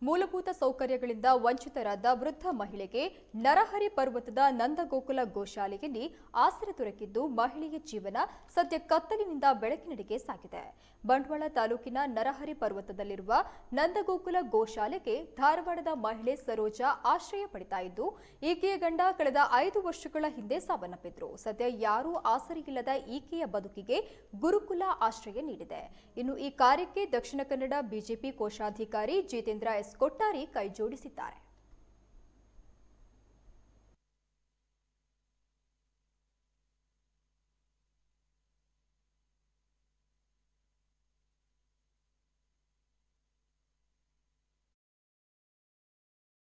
ಮೂಲಭೂತ ಸೌಕರ್ಯಗಳಿಂದ ವಂಚಿತರಾದ ವೃದ್ಧ ಮಹಿಳೆಗೆ ನರಹರಿ ಪರ್ವತದ ನಂದಗೋಕುಲ ಗೋಶಾಲೆಯಲ್ಲಿ ಆಸರೆ ದೊರಕಿದ್ದು ಮಹಿಳೆಯ ಜೀವನ ಸದ್ಯ ಕತ್ತಲಿನಿಂದ ಬೆಳಕಿನೆಡೆಗೆ ಸಾಗಿದೆ ಬಂಟ್ವಾಳ ತಾಲೂಕಿನ ನರಹರಿ ಪರ್ವತದಲ್ಲಿರುವ ನಂದಗೋಕುಲ ಗೋಶಾಲೆಗೆ ಧಾರವಾಡದ ಮಹಿಳೆ ಸರೋಜಾ ಆಶ್ರಯ ಪಡಿತಾ ಇದ್ದು ಈಕೆಯ ಗಂಡ ಕಳೆದ ಐದು ವರ್ಷಗಳ ಹಿಂದೆ ಸಾವನ್ನಪ್ಪಿದ್ರು ಸದ್ಯ ಯಾರೂ ಆಸರೆಯಿಲ್ಲದ ಈಕೆಯ ಬದುಕಿಗೆ ಗುರುಕುಲ ಆಶ್ರಯ ನೀಡಿದೆ ಇನ್ನು ಈ ಕಾರ್ಯಕ್ಕೆ ದಕ್ಷಿಣ ಕನ್ನಡ ಬಿಜೆಪಿ ಕೋಶಾಧಿಕಾರಿ ಜಿತೇಂದ್ರ ಎಸ್ ಕೊಟ್ಟಾರಿ ಕೈ ಜೋಡಿಸಿದ್ದಾರೆ